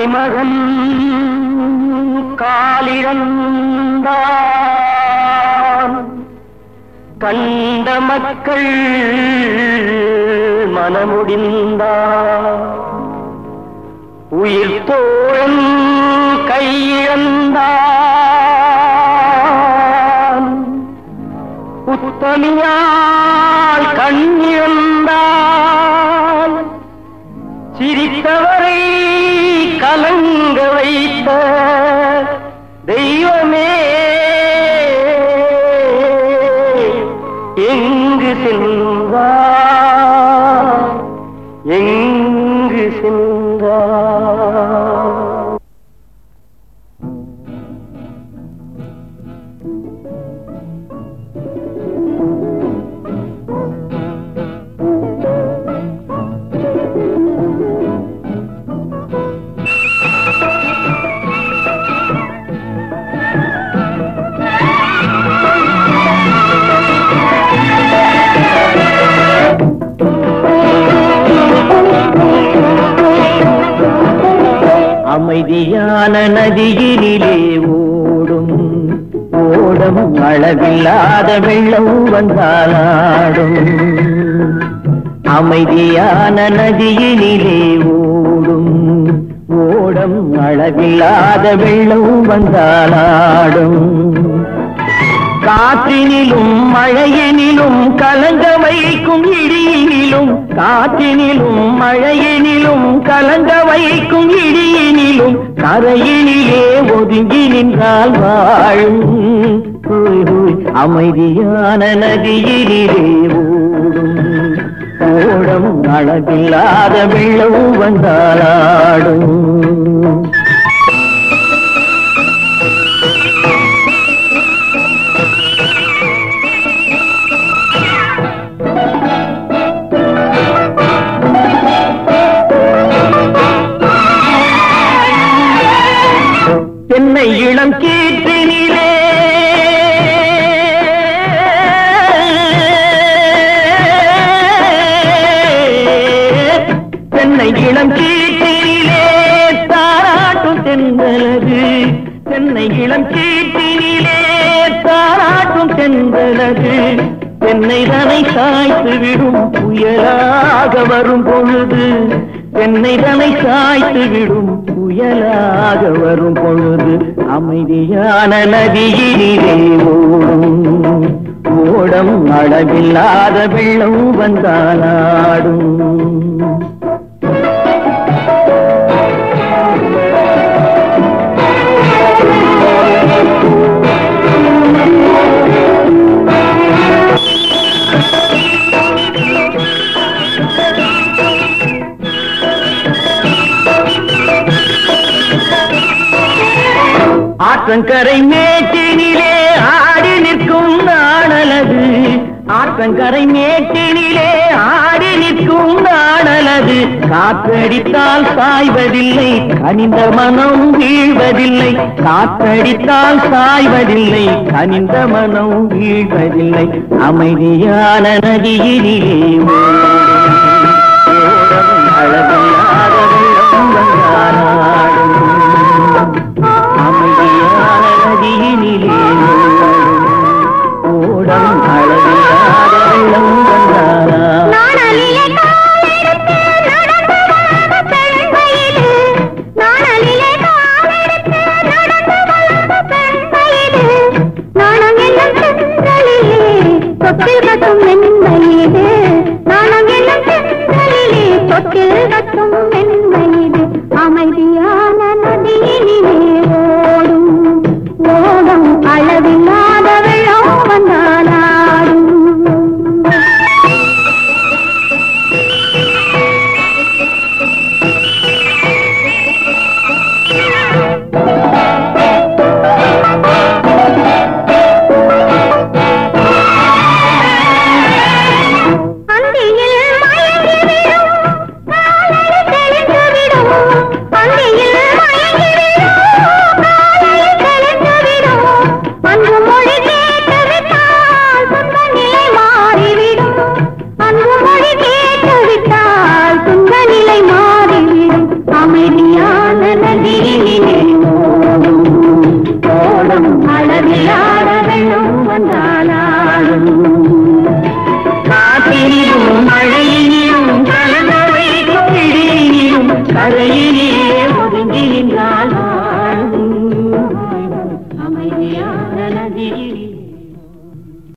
தலைமகன் காலிழந்தான் கண்ட மக்கள் மனமுடிந்தான் உயிர் தோழன் கையிழந்தான் உத்தமியால் கண்ணிழந்தான் சிரித்தவரை கலங்க வைத்த தெய்வமே எங்கு சென்றார் எங்கு சென்றார் அமைதியான நதியினிலே ஓடும் ஓடம் அளவில்லாத வெள்ளம் வந்தாலாடும் அமைதியான நதியினிலே ஓடும் ஓடம் அளவில்லாத வெள்ளம் வந்தாலாடும் காற்றினிலும் மழையினிலும் கலங்க வைக்கும் இடியினிலும் காற்றினிலும் மழையினிலும் கலங்க வைக்கும் இடியினிலும் கரையினிலே ஒதுங்கி நின்றால் வாழும் ஹூய் ஹூய் அமைதியான நதியினிலே ஓடும் ஓடம் அளவில்லாத வெள்ளம் வந்தாலாடும் தென்னை இளம் கீற்றினிலே தென்னை இளம் கீற்றினிலே தாராட்டும் தென்றலது தென்னை இளம் கீற்றினிலே தாராட்டும் தென்றலது தென்னை தனை சாய்த்து விடும் புயலாக வரும் பொழுது தென்னை தனை சாய்த்து விடும் புயலாக வரும் பொழுது அமைதியான நதியினிலே ஓடும் ஓடம் அளவில்லாத வெள்ளம் வந்தாலாடும் ஆற்றங்கரை மேட்டினிலே ஆடி நிற்கும் நாணலது ஆற்றங்கரை மேட்டினிலே ஆடி நிற்கும் நாணலது காற்றடித்தால் சாய்வதில்லை கனிந்த மனம் வீழ்வதில்லை காற்றடித்தால் சாய்வதில்லை கனிந்த மனம் வீழ்வதில்லை அமைதியான நதியினிலே ஓடும் அழகில்லாத வெள்ளம் வந்தாடும் அமைதியான நதியினிலே ஓடம் அழகில்லாத வெள்ளம் வந்தாரா நாணலிலே காலெடுத்து நடந்து வளர்ந்த பெண்மயிலே. நாணலிலே காலெடுத்து நடந்து வளர்ந்த பெண்மயிலே. நாணம் என்னும் செங்கலிலே தொட்டில் கட்டும் மென்மையிலே. நாணம் என்னும் செங்கலிலே தொட்டில் கட்டும் ஒதுங்கி நின்றால்